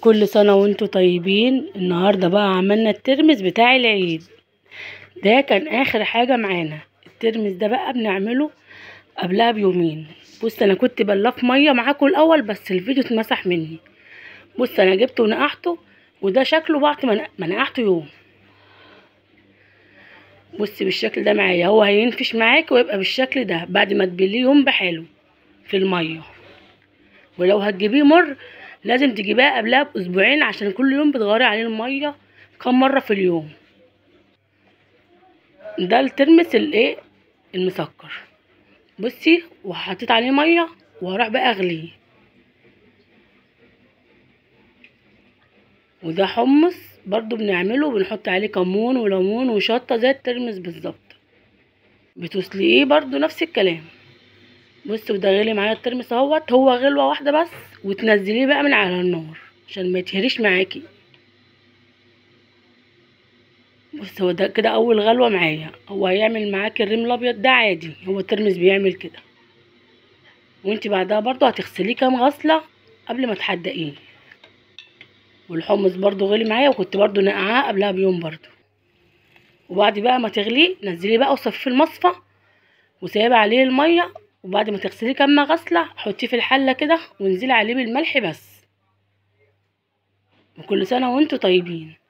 كل سنة وانتوا طيبين النهاردة بقى عملنا الترمس بتاع العيد ده كان اخر حاجة معانا الترمس ده بقى بنعمله قبلها بيومين بص انا كنت بلاه في مية معاكم الاول بس الفيديو اتمسح مني بص انا جبته ونقعته وده شكله بعد ما ما نقعته يوم بص بالشكل ده معايا هو هينفش معاك ويبقى بالشكل ده بعد ما تبليه يوم بحاله في المية ولو هتجيبيه مر لازم تجيباه قبلها باسبوعين عشان كل يوم بتغيري عليه الميه كم مره في اليوم ده الترمس الايه المسكر بصي وحطيت عليه ميه وهروح بقى اغليه وده حمص برضو بنعمله بنحط عليه كمون وليمون وشطه زي الترمس بالظبط بتسلقيه برضو نفس الكلام بص وده غلي معايا الترمس اهوت هو غلوه واحده بس وتنزليه بقى من على النار عشان ما يتهريش معاكي بص هو ده كده اول غلوه معايا هو هيعمل معاكي الريم الابيض ده عادي هو الترمس بيعمل كده وانت بعدها برضو هتغسليه كام غسله قبل ما تحدقيه والحمص برضو غلي معايا وكنت برضو نقعاه قبلها بيوم برضو وبعد بقى ما تغليه نزليه بقى وصفيه في المصفى وسيبي عليه الميه وبعد ما تغسليه كام غسله حطيه في الحله كده وانزلي عليه بالملح بس وكل سنه وانتوا طيبين